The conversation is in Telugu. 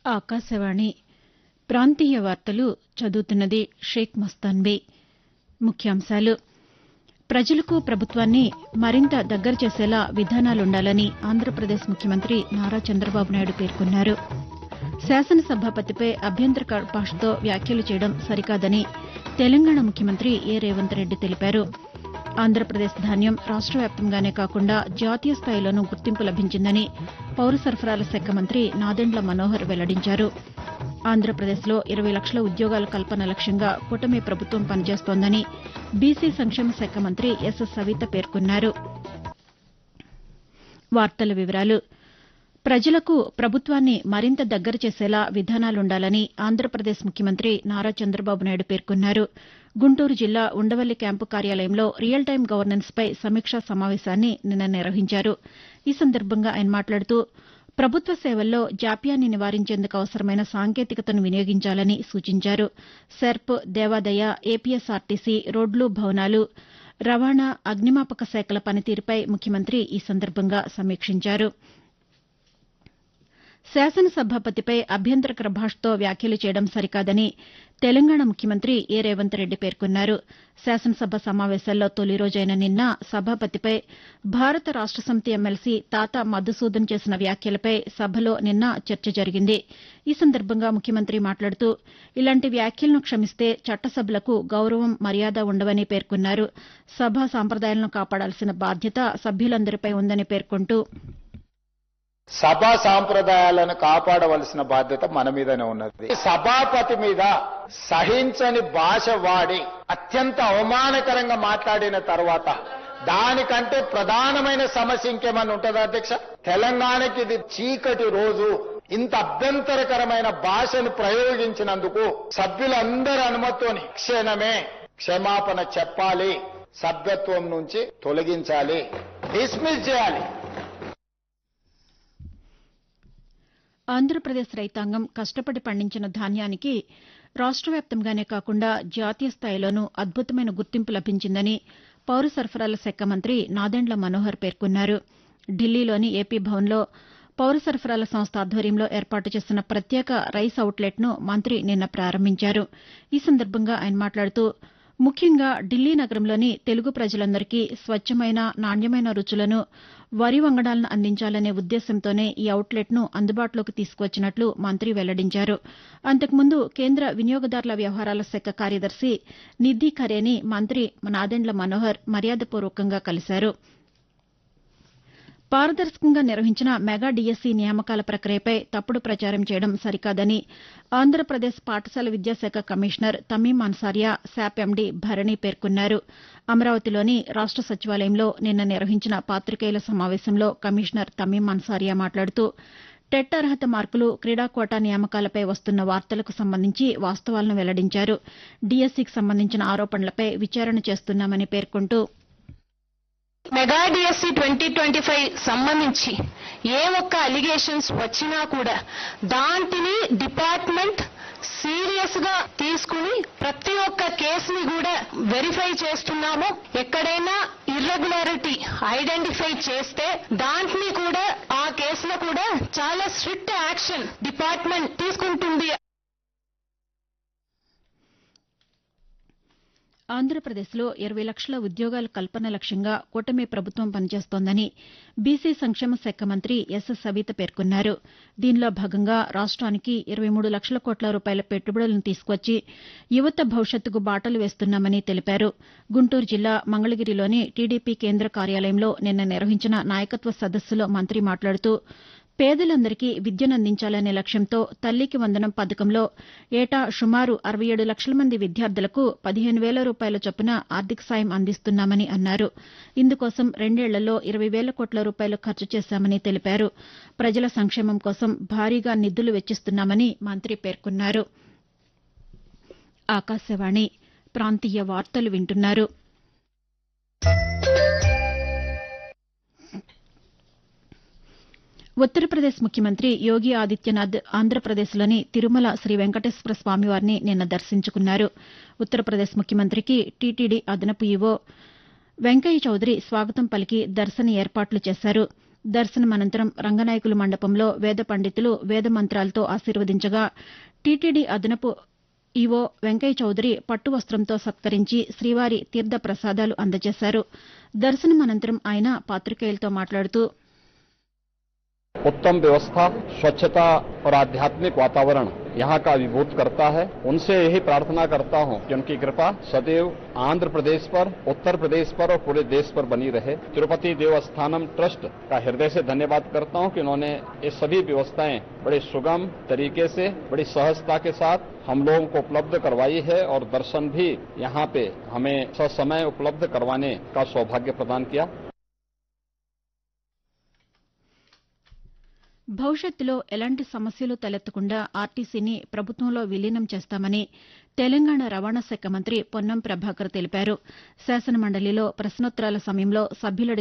ఆకాశవాణి ప్రాంతీయ వార్తలు చదువుతున్నది షేక్ మస్తాన్బీ ముఖ్యాంశాలు ప్రజలకు ప్రభుత్వాన్ని మరింత దగ్గర చేసేలా విధానాలుండాలని ఆంధ్రప్రదేశ్ ముఖ్యమంత్రి నారా చంద్రబాబు నాయుడు పేర్కొన్నారు శాసనసభాపతిపై అభ్యంతర భాషతో వ్యాఖ్యలు చేయడం సరికాదని తెలంగాణ ముఖ్యమంత్రి ఏ రేవంత్ రెడ్డి తెలిపారు ఆంధ్రప్రదేశ్ ధాన్యం రాష్ట వ్యాప్తంగానే కాకుండా జాతీయ స్థాయిలోనూ గుర్తింపు లభించిందని పౌర సరఫరాల శాఖ మంత్రి నాదెండ్ల మనోహర్ వెల్లడించారు ఆంధ్రప్రదేశ్లో ఇరవై లక్షల ఉద్యోగాల కల్పన లక్ష్యంగా కూటమి ప్రభుత్వం పనిచేస్తోందని బీసీ సంక్షేమ శాఖ మంత్రి ఎస్ సవిత పేర్కొన్నారు ప్రజలకు ప్రభుత్వాన్ని మరింత దగ్గర చేసేలా విధానాలుండాలని ఆంధ్రప్రదేశ్ ముఖ్యమంత్రి నారా చంద్రబాబు నాయుడు పేర్కొన్నారు గుంటూరు జిల్లా ఉండవల్లి క్యాంపు కార్యాలయంలో రియల్ టైం గవర్నెన్స్పై సమీక్షా సమావేశాన్ని నిన్న నిర్వహించారు ఈ సందర్భంగా ఆయన మాట్లాడుతూ ప్రభుత్వ సేవల్లో జాప్యాన్ని నివారించేందుకు అవసరమైన సాంకేతికతను వినియోగించాలని సూచించారు సెర్ప్ దేవాదాయ ఏపీఎస్ఆర్టీసీ రోడ్లు భవనాలు రవాణా అగ్నిమాపక శాఖల పనితీరుపై ముఖ్యమంత్రి ఈ సందర్భంగా సమీక్షించారు శాసనసభాపతిపై అభ్యంతరకర భాషతో వ్యాఖ్యలు చేయడం సరికాదని తెలంగాణ ముఖ్యమంత్రి ఏ రేవంత్ రెడ్డి పేర్కొన్నారు శాసనసభ సమావేశాల్లో తొలి రోజైన నిన్న సభాపతిపై భారత రాష్ట సమితి ఎమ్మెల్సీ తాత మధుసూదన్ చేసిన వ్యాఖ్యలపై సభలో నిన్న చర్చ జరిగింది ఈ సందర్భంగా ముఖ్యమంత్రి మాట్లాడుతూ ఇలాంటి వ్యాఖ్యలను క్షమిస్తే చట్టసభలకు గౌరవం మర్యాద ఉండవని పేర్కొన్నారు సభా సాంప్రదాయాలను కాపాడాల్సిన బాధ్యత సభ్యులందరిపై ఉందని పేర్కొంటూ సభా సాంప్రదాయాలను కాపాడవలసిన బాధ్యత మన మీదనే ఉన్నది సభాపతి మీద సహించని భాష వాడి అత్యంత అవమానకరంగా మాట్లాడిన తర్వాత దానికంటే ప్రధానమైన సమస్య ఇంకేమన్నా ఉంటుందా అధ్యక్ష తెలంగాణకి ఇది చీకటి రోజు ఇంత అభ్యంతరకరమైన భాషను ప్రయోగించినందుకు సభ్యులందరి అనుమతితోని క్షణమే క్షమాపణ చెప్పాలి సభ్యత్వం నుంచి తొలగించాలి డిస్మిస్ చేయాలి ఆంధ్రప్రదేశ్ రైతాంగం కష్టపడి పండించిన ధాన్యానికి రాష్ట వ్యాప్తంగానే కాకుండా జాతీయ స్థాయిలోనూ అద్భుతమైన గుర్తింపు లభించిందని పౌర సరఫరాల శాఖ మంత్రి నాదెండ్ల మనోహర్ పేర్కొన్నారు ఢిల్లీలోని ఏపీ భవన్లో పౌర సరఫరాల సంస్థ ఆధ్వర్యంలో ఏర్పాటు చేసిన ప్రత్యేక రైస్ అవుట్లెట్ను మంత్రి నిన్న ప్రారంభించారు ఈ సందర్భంగా ఆయన మాట్లాడుతూ ముఖ్యంగా ఢిల్లీ నగరంలోని తెలుగు ప్రజలందరికీ స్వచ్చమైన నాణ్యమైన రుచులను వరి వంగడాలను అందించాలనే ఉద్దేశ్యంతోనే ఈ అవుట్లెట్ను అందుబాటులోకి తీసుకువచ్చినట్లు మంత్రి వెల్లడించారు అంతకుముందు కేంద్ర వినియోగదారుల వ్యవహారాల శాఖ కార్యదర్శి నిధి ఖరేని మంత్రి నాదెండ్ల మనోహర్ మర్యాదపూర్వకంగా కలిశారు పారదర్శకంగా నిర్వహించిన మెగా డీఎస్సీ నియామకాల ప్రక్రియపై తప్పుడు ప్రచారం చేయడం సరికాదని ఆంధ్రప్రదేశ్ పాఠశాల విద్యాశాఖ commissioner Tameem Ansariya SAAP MD Bharani పేర్కొన్నారు అమరావతిలోని రాష్ట సచివాలయంలో నిన్న నిర్వహించిన పాతికేయుల సమావేశంలో కమిషనర్ తమీం అన్సారియా మాట్లాడుతూ టెట్ అర్హత మార్కులు క్రీడా కోటా నియామకాలపై వస్తున్న వార్తలకు సంబంధించి వాస్తవాలను వెల్లడించారు డీఎస్సీకి సంబంధించిన ఆరోపణలపై విచారణ చేస్తున్నామని పేర్కొంటూ mega DSC twenty twenty five సంబంధించి ఏ ఒక్క అలిగేషన్స్ వచ్చినా కూడా దాంటిని డిపార్ట్మెంట్ సీరియస్ గా తీసుకుని ప్రతి ఒక్క కేసుని కూడా వెరిఫై చేస్తున్నాము ఎక్కడైనా ఇర్రెగ్యులారిటీ ఐడెంటిఫై చేస్తే దాంట్ని కూడా ఆ కేసులో కూడా చాలా స్ట్రిక్ట్ యాక్షన్ డిపార్ట్మెంట్ తీసుకుంటుంది ఆంధ్రప్రదేశ్లో ఇరవై లక్షల ఉద్యోగాల కల్పన లక్ష్యంగా కూటమి ప్రభుత్వం పనిచేస్తోందని బీసీ సంక్షేమ శాఖ మంత్రి ఎస్ సవిత పేర్కొన్నారు దీనిలో భాగంగా రాష్ట్రానికి ఇరవై మూడు లక్షల కోట్ల రూపాయల పెట్టుబడులను తీసుకొచ్చి యువత భవిష్యత్తుకు బాటలు వేస్తున్నామని తెలిపారు గుంటూరు జిల్లా మంగళగిరిలోని టీడీపీ కేంద్ర కార్యాలయంలో నిన్న నిర్వహించిన నాయకత్వ సదస్సులో మంత్రి మాట్లాడుతూ పేదలందరికీ విద్యనందించాలనే లక్ష్యంతో తల్లికి వందనం పథకంలో ఏటా సుమారు అరవై ఏడు లక్షల మంది విద్యార్థులకు పదిహేను వేల రూపాయల చొప్పున ఆర్థిక సాయం అందిస్తున్నామని అన్నారు ఇందుకోసం రెండేళ్లలో ఇరవై వేల కోట్ల రూపాయలు ఖర్చు చేశామని తెలిపారు ప్రజల సంక్షేమం కోసం భారీగా నిధులు వెచ్చిస్తున్నామని మంత్రి పేర్కొన్నారు ఆకాశవాణి ప్రాంతీయ వార్తలు వింటున్నారు ఉత్తరప్రదేశ్ ముఖ్యమంత్రి యోగి ఆదిత్యనాథ్ ఆంధ్రప్రదేశ్లోని తిరుమల శ్రీ వెంకటేశ్వర స్వామివారిని నిన్న దర్శించుకున్నారు ఉత్తరప్రదేశ్ ముఖ్యమంత్రికి టీటీడీ అదనపు ఈవో వెంకయ్య చౌదరి స్వాగతం పలికి దర్శన ఏర్పాట్లు చేశారు దర్శనం అనంతరం రంగనాయకుల మండపంలో వేద పండితులు వేద మంత్రాలతో ఆశీర్వదించగా టీటీడీ అదనపు ఈవో వెంకయ్య చౌదరి పట్టు వస్త్రంతో సత్కరించి శ్రీవారి తీర్థ ప్రసాదాలు అందజేశారు దర్శనం అనంతరం ఆయన పాతికేయులతో మాట్లాడుతూ उत्तम व्यवस्था स्वच्छता और आध्यात्मिक वातावरण यहाँ का अभिभूत करता है उनसे यही प्रार्थना करता हूँ कि उनकी कृपा सदैव आंध्र प्रदेश पर उत्तर प्रदेश पर और पूरे देश पर बनी रहे तिरुपति देवस्थानम ट्रस्ट का हृदय से धन्यवाद करता हूँ कि उन्होंने ये सभी व्यवस्थाएं बड़े सुगम तरीके से बड़ी सहजता के साथ हम लोगों को उपलब्ध करवाई है और दर्शन भी यहाँ पे हमें ससमय उपलब्ध करवाने का सौभाग्य प्रदान किया భవిష్యత్తులో ఎలాంటి సమస్యలు తలెత్తకుండా ఆర్టీసీని ప్రభుత్వంలో విలీనం చేస్తామని తెలంగాణ రవాణా శాఖ మంత్రి పొన్నం ప్రభాకర్ తెలిపారు శాసనమండలిలో ప్రశ్నోత్తరాల సమయంలో సభ్యులు